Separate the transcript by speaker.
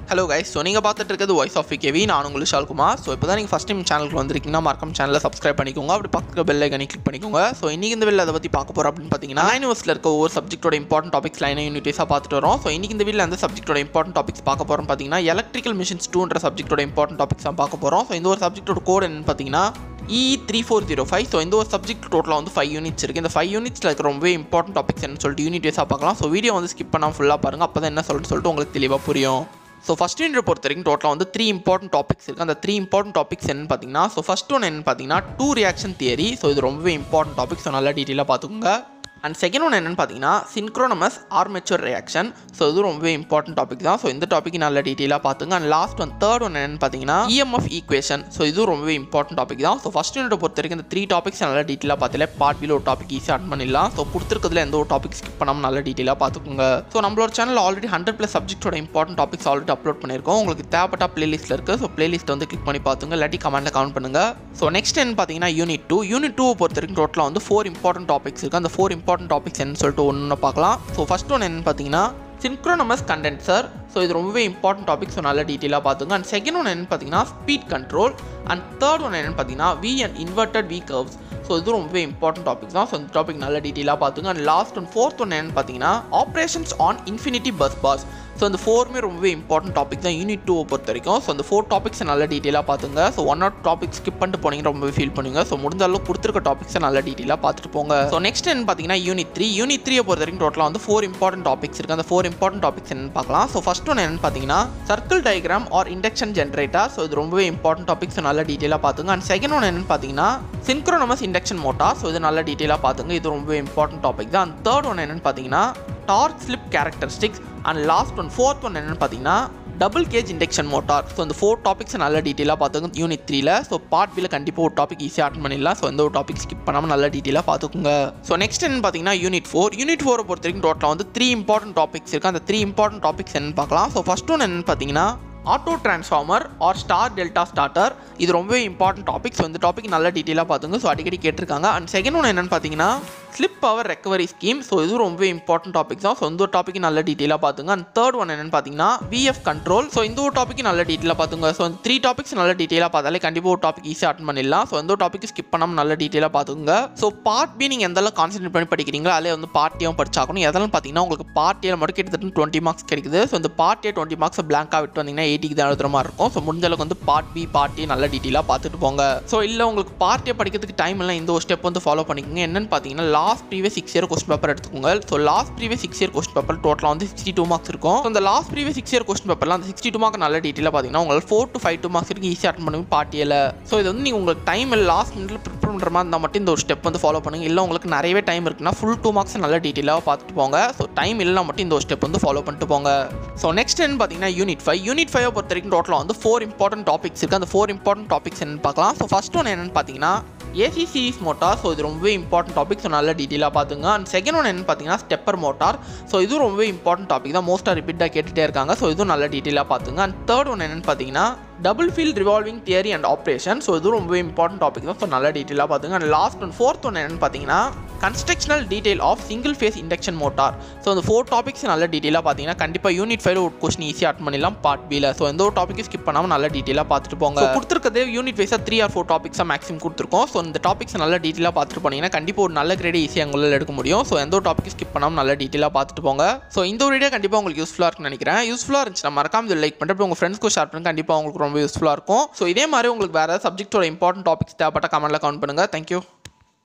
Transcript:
Speaker 1: hello guys so நீங்கள் பார்த்துட்டு இருக்கிறது வாய்ஸ் ஆஃப் கேவி நான் உங்களுக்கு ஷால்குமார் ஸோ இப்போ தான் நீங்கள் ஃபஸ்ட் டைம் சேனலுக்கு வந்திருக்கீங்கன்னா மறக்காம சேனலை சப்ஸ்கிரைப் பண்ணிக்கோங்க அப்படி பக்கத்தில் பெல் ஐக்கனை கிளிக் பண்ணிக்கோங்க ஸோ இன்றைக்கி இந்த வீடியோ அதை பற்றி பார்க்க போகிறோம் அப்படின்னு பார்த்தீங்கன்னா யூனிவர்ஸில் இருக்க ஒவ்வொரு சப்ஜெக்ட்டோட இம்பார்ட்டன்ட் டாபிக்ஸ் லைனை யூனிட்டிஸாக பார்த்துட்டு வரோம் ஸோ இன்றைக்கி இந்த வீடியோவில் அந்த சப்ஜெக்ட்டோட இம்பார்ட்டன்ட் டாபிக்ஸ் பார்க்க போகிறோம் பார்த்தீங்கன்னா எலக்ட்ரிக்கல் மிஷின்ஸ் டூன்ற சப்ஜெக்ட்டோட இம்பார்ட்டன்ட் டாபிக்ஸ் தான் பார்க்க போகிறோம் ஸோ இந்த ஒரு சப்ஜெக்ட்டோட கோட் என்னன்னு பார்த்தீங்கன்னா E three four zero five so இந்த ஒரு சப்ஜெக்ட் டோட்டலாக வந்து ஃபைவ் யூனிட்ஸ் இருக்குது இந்த ஃபைவ் யூனிட்ஸில் இருக்க ரொம்ப இம்பார்ட்டன்ட் டாபிக்ஸ் என்னன்னு சொல்லிட்டு யூனிட் வைஸாக பார்க்கலாம் ஸோ வீடியோ வந்து ஸ்கிப் பண்ணாமல் ஃபுல்லாக பாருங்கள் அப்போ தான் என்ன சொல்லிட்டு சொல்லிட்டு உங்களுக்கு தெளிவாக புரியும் ஸோ ஃபஸ்ட் யூனிட் பொறுத்த வரைக்கும் டோட்டலாக வந்து த்ரீ இம்பார்ட்டன்ட் டாபிக்ஸ் இருக்குது அந்த த்ரீ இம்பார்ட்டன்ட் டாபிக்ஸ் என்னன்னு பார்த்தீங்கன்னா ஸோ ஃபஸ்ட் ஒன் என்னன்னு பார்த்தீங்கன்னா டூ ரியாக்ஷன் தியரி ஸோ இது ரொம்பவே இம்பார்ட்டன்ட் டாபிக் ஸோ நல்லா டீட்டெயிலாக பார்த்துக்கோங்க அண்ட் செகண்ட் ஒன் என்னன்னு பார்த்தீங்கன்னா சின்க்ரோனமஸ் ஆர்மெச்சூர் ரியாக்ஷன் ஸோ இது ரொம்பவே இம்பார்ட்டன்ட் டாபிக் தான் ஸோ இந்த டாபிக் நல்ல டீட்டெயிலாக பார்த்துங்க and last one third one என்னன்னு பார்த்தீங்கன்னா இஎம்எஃப் ஈக்குவேஷன் ஸோ இது ரொம்பவே இம்பார்ட்டன்ட் டாபிக் தான் ஸோ ஃபஸ்ட் யூனிட் பொறுத்த வரைக்கும் இந்த த்ரீ டாபிக்ஸ் நல்லா டீட்டெயிலாக பார்த்துல பார்ட் பியில் ஒரு டாபிக் ஈஸியாக அட் பண்ணிடலாம் ஸோ கொடுத்துருக்கிறதுல எந்த ஒரு டாபிக் ஸ்கிப் பண்ணாமல் நல்ல டீட்டெயிலாக பார்த்துக்கோங்க ஸோ நம்மளோட சேனல் ஆல்ரெடி ஹண்ட்ரட் ப்ளஸ் சப்ஜெக்ட்டோட இம்பார்ட்டன்ட் டாபிக்ஸ் ஆல்ரெடி அப்லோட் பண்ணியிருக்கோம் உங்களுக்கு தேவைப்பட்ட பிளேலிஸ்ட்டில் இருக்குது ஸோ பிளேலிஸ்ட் வந்து கிளிக் பண்ணி பார்த்துங்க இல்லாட்டி கமெண்ட்டில் கமெண்ட் பண்ணுங்க ஸோ நெக்ஸ்ட் என்ன பார்த்தீங்கன்னா யூனிட் டூ யூனிட் டூ பொறுத்த வரைக்கும் டோட்டலாக வந்து ஃபோர் இம்பார்ட்டன்ட் டாபிக்ஸ் இருக்குது அந்த ஃபோர் இம்பார்ட்டன்ட் டாபிக்ஸ் என்னன்னு சொல்லிட்டு ஒன்று பார்க்கலாம் ஸோ ஃபர்ஸ்ட் ஒன் என்னன்னு பார்த்தீங்கன்னா சின்க்ரோனமஸ் கண்டென்சர் ஸோ இது ரொம்பவே இம்பார்ட்டன்ட் டாபிக் ஸோ நல்லா டீட்டெயிலாக பார்த்துங்க அண்ட் செகண்ட் ஒன் என்னன்னு பார்த்தீங்கன்னா speed control and third one என்னன்னு பார்த்தீங்கன்னா V and inverted V curves so இது ரொம்பவே இம்பார்ட்டன்ட் டாபிக் தான் ஸோ இந்த டாபிக் நல்லா டீட்டெயிலாக பார்த்துங்க and last one fourth one என்னன்னு பார்த்தீங்கன்னா operations on infinity bus bar so அந்த ஃபோருமே ரொம்பவே இம்பார்ட்டன்ட் டாபிக் தான் யூனிட் டூவை பொறுத்த வரைக்கும் ஸோ அந்த ஃபோர் டாபிக்ஸை நல்லா டீட்டெயிலாக பார்த்துங்க so one or topic skip பண்ணிட்டு போனீங்கன்னா ரொம்பவே ஃபீல் பண்ணுங்க ஸோ முடிஞ்ச அளவுக்கு கொடுத்துருக்க டாபிக்ஸை நல்லா டீட்டெயிலாக பார்த்துட்டு போங்க ஸோ நெக்ஸ்ட் என்ன பார்த்தீங்கன்னா யூனிட் த்ரீ யூனிட் த்ரீயை பொறுத்த வரைக்கும் டோட்டலாக வந்து ஃபோர் இம்பார்ட்டன்ட் டாபிக்ஸ் இருக்குது அந்த ஃபோர் இம்பார்ட்டன்ட் டாபிக்ஸ் என்னன்னு பார்க்கலாம் ஸோ ஃபர்ஸ்ட் ஒன் என்னன்னு பார்த்தீங்கன்னா circle diagram or induction generator so இது ரொம்பவே இம்பார்ட்டன்ட் டாபிக்ஸ் நல்லா டீட்டெயிலாக பார்த்துங்க அண்ட் செகண்ட் ஒன் என்னன்னு பார்த்தீங்கன்னா சின்க்ரோனமஸ் இண்டக்ஷன் மோட்டார் ஸோ இது நல்லா டீட்டெயிலாக பார்த்துங்க இது ரொம்பவே இம்பார்ட்டன்ட் டாபிக் தான் அண்ட் தேர்ட் ஒன் என்னன்னு பார்த்தீங்கன்னா torque slip characteristics and last one fourth one என்னன்னு பார்த்தீங்கன்னா double cage induction motor so இந்த ஃபோர் டாபிக்ஸ் நல்ல டீட்டெயிலாக பார்த்துங்க யூனிட் த்ரீல ஸோ பார்ட் பியில் கண்டிப்பாக ஒரு டாபிக் ஈஸியாக அட்டன் பண்ணிடலாம் ஸோ எந்த ஒரு டாபிக் ஸ்கிப் பண்ணாமல் நல்ல டீட்டெயிலாக பார்த்துக்கோங்க ஸோ நெக்ஸ்ட் என்ன பார்த்தீங்கன்னா யூனிட் ஃபோர் யூனிட் ஃபோரை பொறுத்த வரைக்கும் டோட்டலாக வந்து த்ரீ இம்பார்ட்டன்ட் டாபிக்ஸ் இருக்குது அந்த த்ரீ இம்பார்ட்டன்ட் டாபிக்ஸ் என்னன்னு பார்க்கலாம் ஸோ ஃபர்ஸ்ட் ஒன் என்னன்னு பார்த்தீங்கன்னா auto transformer or star delta starter இது ரொம்பவே இம்பார்ட்டன்ட் டாபிக் ஸோ இந்த டாபிக் நல்ல டீட்டெயிலாக பார்த்துங்க ஸோ அடிக்கடி கேட்டிருக்காங்க அண்ட் செகண்ட் ஒன்று என்னன்னு பார்த்தீங்கன்னா slip power recovery scheme so இது ரொம்பவே இம்பார்ட்டன்ட் டாபிக் தான் ஸோ இந்த ஒரு டாபிக் நல்ல டீட்டெயிலாக பார்த்துங்க அண்ட் தேர்ட் ஒன் என்னன்னு பார்த்தீங்கன்னா விஎஃப் கண்ட்ரோல் ஸோ இந்த ஒரு டாபிக் நல்ல டீட்டெயிலாக பார்த்துங்க ஸோ இந்த த்ரீ டாபிக்ஸ் நல்ல டீட்டெயிலாக பார்த்தாலே கண்டிப்பாக ஒரு டாபிக் ஈஸியாக அட்டன் பண்ணிடலாம் ஸோ இந்த ஒரு டாபிக் ஸ்கிப் பண்ணாமல் நல்ல டீட்டெயிலாக பார்த்துங்க ஸோ பார்ட் பி நீங்கள் எந்த அளவுக்கு கான்சென்ட்ரேட் பண்ணி படிக்கிறீங்களோ அதிலே வந்து பார்ட்டியும் படிச்சாக்கணும் எதெல்லாம் பார்த்தீங்கன்னா உங்களுக்கு பார்ட் ஏல மட்டும் கிட்டத்தட்ட டுவெண்ட்டி மார்க்ஸ் கிடைக்குது ஸோ இந்த பார்ட் ஏ டுவெண்ட்டி மார்க்ஸ் பிளாங்காக விட்டு வந்தீங்கன்னா எயிட்டிக்கு தான் எழுதுற மாதிரி இருக்கும் ஸோ முடிஞ்ச அளவுக்கு வந்து பார்ட் பி பார்ட் ஏ நல்ல டீட்டெயிலாக பார்த்துட்டு போங்க ஸோ இல்லை உங்களுக்கு பார்ட் ஏ படிக்கிறதுக்கு டைம் இல்லை இந்த ஒரு ஸ்டெப் வந்து ஃபாலோ பண்ணிக்கோங்க என்னன்னு பார்த்தீங்கன்னா last previous six year question paper எடுத்துக்கோங்க so last previous six year question paper டோட்டலாக வந்து சிக்ஸ்டி டூ மார்க்ஸ் இருக்கும் ஸோ இந்த last previous six year question பேப்பர்லாம் அந்த சிக்ஸ்டி டூ மார்க் நல்ல டீட்டெயிலாக பார்த்தீங்கன்னா உங்களுக்கு four to five two marks இருக்கு ஈஸியாக அட்டன் பண்ணுவீங்க பார்ட்டியில் ஸோ இது வந்து நீங்கள் உங்களுக்கு டைம் இல்லை லாஸ்ட் மினிட்ல ப்ரிப்பேர் பண்ணுற மாதிரி இருந்தால் மட்டும் இந்த ஒரு ஸ்டெப் வந்து ஃபாலோ பண்ணுங்க இல்லை உங்களுக்கு நிறையவே டைம் இருக்குன்னா ஃபுல் டூ மார்க்ஸ் நல்ல டீட்டெயிலாக பார்த்துட்டு போங்க ஸோ டைம் இல்லைனா மட்டும் இந்த ஒரு ஸ்டெப் வந்து ஃபாலோ பண்ணிட்டு போங்க ஸோ நெக்ஸ்ட் என்ன பார்த்தீங்கன்னா யூனிட் ஃபைவ் யூனிட் ஃபைவ் பொறுத்த வரைக்கும் டோட்டலாக வந்து ஃபோர் இம்பார்ட்டன்ட் டாபிக்ஸ் இருக்குது அந்த ஃபோர் இம்பார்ட்டன்ட் டாபிக்ஸ் என்னன்னு பார்க்கலாம் ஸோ ஃபர்ஸ்ட் ஒன் என்னன்னு பார்த்தீங்கன்னா ஏசி சீரிஸ் மோட்டார் ஸோ இது ரொம்பவே இம்பார்ட்டன்ட் டாபிக் ஸோ நல்லா டீட்டெயிலாக பார்த்துங்க அண்ட் செகண்ட் ஒன் என்னன்னு பார்த்தீங்கன்னா ஸ்டெப்பர் மோட்டார் ஸோ இதுவும் ரொம்பவே இம்பார்ட்டன்ட் டாபிக் தான் மோஸ்ட்டாக ரிப்பீட்டாக கேட்டுகிட்டே இருக்காங்க ஸோ இதுவும் நல்ல டீட்டெயிலாக பார்த்துங்க அண்ட் தேர்ட் ஒன் என்னன்னு பார்த்தீங்கன்னா double field revolving theory and operation so இதுவும் ரொம்பவே இம்பார்ட்டன்ட் டாபிக் தான் ஸோ நல்ல டீட்டெயிலாக பார்த்துங்க and last one fourth one என்னன்னு பார்த்தீங்கன்னா constructional detail of single phase induction motor so அந்த ஃபோர் டாபிக்ஸ் நல்ல டீட்டெயிலாக பார்த்தீங்கன்னா கண்டிப்பாக யூனிட் ஃபைவ் ஒரு கொஸ்டின் ஈஸியாக அட் பண்ணிடலாம் பார்ட் பியில் ஸோ எந்த ஒரு டாப்பிக்கும் ஸ்கிப் பண்ணாமல் நல்ல டீட்டெயிலாக பார்த்துட்டு போங்க So, கொடுத்துருக்கதே யூனிட் வைஸாக த்ரீ ஆர் ஃபோர் டாபிக்ஸாக மேக்ஸிமம் கொடுத்துருக்கோம் ஸோ இந்த டாபிக்ஸ் நல்ல டீட்டெயிலாக பார்த்துட்டு போனீங்கன்னா கண்டிப்பாக ஒரு நல்ல கிரேட் ஈஸியாக உங்களால் எடுக்க முடியும் ஸோ எந்த ஒரு டாபிக் ஸ்கிப் பண்ணாமல் நல்ல டீட்டெயிலாக பார்த்துட்டு போங்க ஸோ இந்த ஒரு வீடியோ கண்டிப்பாக உங்களுக்கு யூஸ்ஃபுல்லாக இருக்கும்னு நினைக்கிறேன் யூஸ்ஃபுல்லாக இருந்துச்சுன்னா மறக்காம இது லைக் பண்ணிட்டு உங்கள் ஃப்ரெண்ட்ஸ்க்கு ஷேர் பண்ணி கண்டிப்பாக உங்களுக்கு ரொம்ப யூஸ்ஃபுல்லாக இருக்கும் ஸோ இதே மாதிரி உங்களுக்கு வேறு சப்ஜெக்டோட இம்பார்ட்டன்ட் டாபிக்ஸ் தேவைப்பட்ட கமெண்ட்டில் கவுண்ட் பண்ணுங்கள் தேங்க்யூ